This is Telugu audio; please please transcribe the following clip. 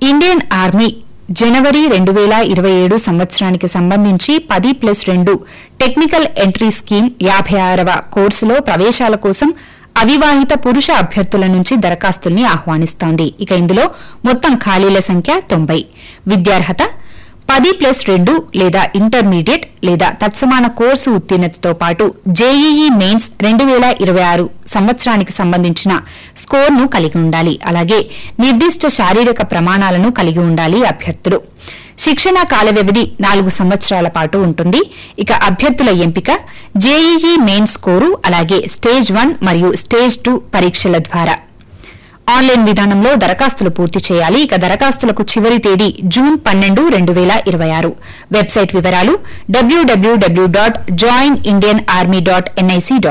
ఇండియన్ ఆర్మీ జనవరి రెండు వేల ఇరవై ఏడు సంవత్సరానికి సంబంధించి పది ప్లస్ రెండు టెక్నికల్ ఎంట్రీ స్కీమ్ యాభై ఆరవ కోర్సులో ప్రవేశాల కోసం అవివాహిత పురుష అభ్యర్థుల నుంచి దరఖాస్తుల్ని ఆహ్వానిస్తోంది ఇక ఇందులో మొత్తం ఖాళీల సంఖ్య తొంభై విద్యార్హత పది ప్లస్ రెండు లేదా ఇంటర్మీడియట్ లేదా తత్సమాన కోర్సు ఉత్తీర్ణతతో పాటు జేఈఈ మెయిన్స్ రెండు వేల ఇరవై ఆరు సంవత్సరానికి సంబంధించిన స్కోర్ను కలిగి ఉండాలి అలాగే నిర్దిష్ట శారీరక ప్రమాణాలను కలిగి ఉండాలి అభ్యర్థులు శిక్షణ కాల వ్యవధి నాలుగు సంవత్సరాల పాటు ఉంటుంది ఇక అభ్యర్థుల ఎంపిక జేఈఈ మెయిన్ స్కోరు అలాగే స్టేజ్ వన్ మరియు స్టేజ్ టూ పరీక్షల ద్వారా ఆన్లైన్ విధానంలో దరఖాస్తులు పూర్తి చేయాలి ఇక దరఖాస్తులకు చివరి తేదీ జూన్ పన్నెండు రెండు వేల ఇరవై ఆరు వెబ్సైట్ వివరాలు WWW dot join Indian army dot NIC dot